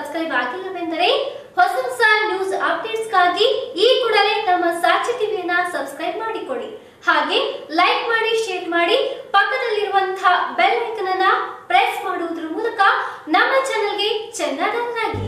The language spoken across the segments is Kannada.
ಸಬ್ಸ್ಕ್ರೈಬ್ ಆಗಿಲ್ಲವೆಂದರೆ ಹೊಸ ಹೊಸ ನ್ಯೂಸ್ ಅಪ್ಡೇಟ್ಸ್ಗಾಗಿ ಈ ಕೂಡಲೇ ನಮ್ಮ ಸಾಕ್ಷಿ ಟಿವಿಯನ್ನ ಸಬ್ಸ್ಕ್ರೈಬ್ ಮಾಡಿಕೊಳ್ಳಿ ಹಾಗೆ ಲೈಕ್ ಮಾಡಿ ಶೇರ್ ಮಾಡಿ ಪಕ್ಕದಲ್ಲಿರುವಂತಹ ಬೆಲ್ ಐಕನ್ ಅನ್ನ ಪ್ರೆಸ್ ಮಾಡುವುದರ ಮೂಲಕ ನಮ್ಮ ಚಾನೆಲ್ಗೆ ಚೆನ್ನಾಗಿ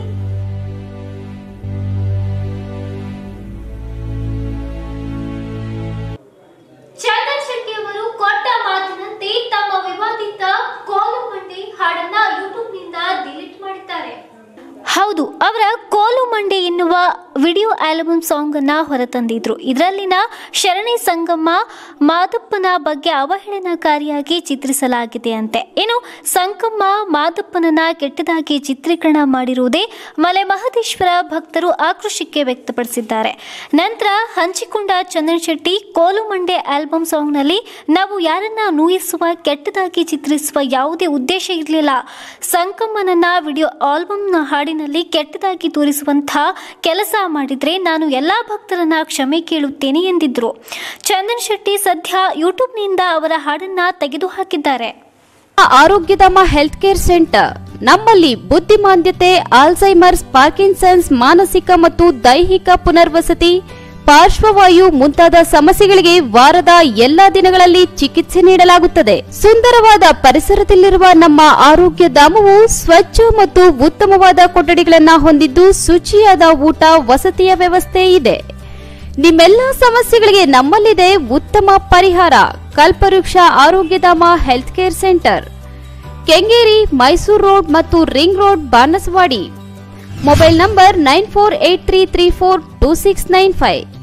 ಚಂದನ್ ಶೆಟ್ಟಿ ಅವರು ಕೊಟ್ಟ ಮಾತಿನಂತೆ ತಮ್ಮ ವಿವಾದಿತ ಕೋಲು ಮಂಡಿ ಹಾಡನ್ನ ಯೂಟ್ಯೂಬ್ನಿಂದ ಡಿಲೀಟ್ ಮಾಡಿದ್ದಾರೆ ಹೌದು ಅವರ ಕೋಲು ಮಂಡೆ ಎನ್ನುವ ವಿಡಿಯೋ ಆಲ್ಬಮ್ ಸಾಂಗ್ ಅನ್ನ ಹೊರತಂದಿದ್ರು ಇದರಲ್ಲಿನ ಶರಣಿ ಸಂಗಮ್ಮ ಮಾದಪ್ಪನ ಬಗ್ಗೆ ಅವಹೇಳನಕಾರಿಯಾಗಿ ಚಿತ್ರಿಸಲಾಗಿದೆ ಅಂತೆ ಏನು ಸಂಗಮ್ಮ ಮಾದಪ್ಪನನ್ನ ಕೆಟ್ಟದಾಗಿ ಚಿತ್ರೀಕರಣ ಮಾಡಿರುವುದೇ ಮಲೆ ಮಹದೇಶ್ವರ ಭಕ್ತರು ಆಕ್ರೋಶಕ್ಕೆ ವ್ಯಕ್ತಪಡಿಸಿದ್ದಾರೆ ನಂತರ ಹಂಚಿಕೊಂಡ ಚಂದನ್ ಶೆಟ್ಟಿ ಕೋಲು ಮಂಡೆ ಆಲ್ಬಮ್ ಸಾಂಗ್ನಲ್ಲಿ ನಾವು ಯಾರನ್ನ ನೋಯಿಸುವ ಕೆಟ್ಟದಾಗಿ ಚಿತ್ರಿಸುವ ಯಾವುದೇ ಉದ್ದೇಶ ಇರಲಿಲ್ಲ ಸಂಕಮ್ಮನನ್ನ ವಿಡಿಯೋ ಆಲ್ಬಮ್ನ ಹಾಡಿನಲ್ಲಿ ಕೆಟ್ಟದಾಗಿ ತೋರಿಸುವಂತಹ ಕೆಲಸ ಮಾಡಿದ್ರೆ ನಾನು ಎಲ್ಲಾ ಭಕ್ತರನ್ನ ಕ್ಷಮೆ ಕೇಳುತ್ತೇನೆ ಎಂದಿದ್ರು ಚಂದನ್ ಶೆಟ್ಟಿ ಸದ್ಯ ಯೂಟ್ಯೂಬ್ನಿಂದ ಅವರ ಹಾಡನ್ನ ತೆಗೆದುಹಾಕಿದ್ದಾರೆ ಆರೋಗ್ಯಧಾಮ ಹೆಲ್ತ್ ಕೇರ್ ಸೆಂಟರ್ ನಮ್ಮಲ್ಲಿ ಬುದ್ಧಿಮಾಂದ್ಯತೆ ಆಲ್ಝೈಮರ್ಸ್ ಪಾರ್ಕಿನ್ಸನ್ಸ್ ಮಾನಸಿಕ ಮತ್ತು ದೈಹಿಕ ಪುನರ್ವಸತಿ ಪಾರ್ಶ್ವವಾಯು ಮುಂತಾದ ಸಮಸ್ಯೆಗಳಿಗೆ ವಾರದ ಎಲ್ಲಾ ದಿನಗಳಲ್ಲಿ ಚಿಕಿತ್ಸೆ ನೀಡಲಾಗುತ್ತದೆ ಸುಂದರವಾದ ಪರಿಸರದಲ್ಲಿರುವ ನಮ್ಮ ಆರೋಗ್ಯ ಧಾಮವು ಸ್ವಚ್ಛ ಮತ್ತು ಉತ್ತಮವಾದ ಕೊಠಡಿಗಳನ್ನ ಹೊಂದಿದ್ದು ಶುಚಿಯಾದ ಊಟ ವಸತಿಯ ವ್ಯವಸ್ಥೆ ಇದೆ ನಿಮ್ಮೆಲ್ಲ ಸಮಸ್ಯೆಗಳಿಗೆ ನಮ್ಮಲ್ಲಿದೆ ಉತ್ತಮ ಪರಿಹಾರ Kalpavriksha Arogyadhama health care centre Kengeri Mysuru road ಮತ್ತು ring road Banaswadi mobile number nine four eight three three four two six nine five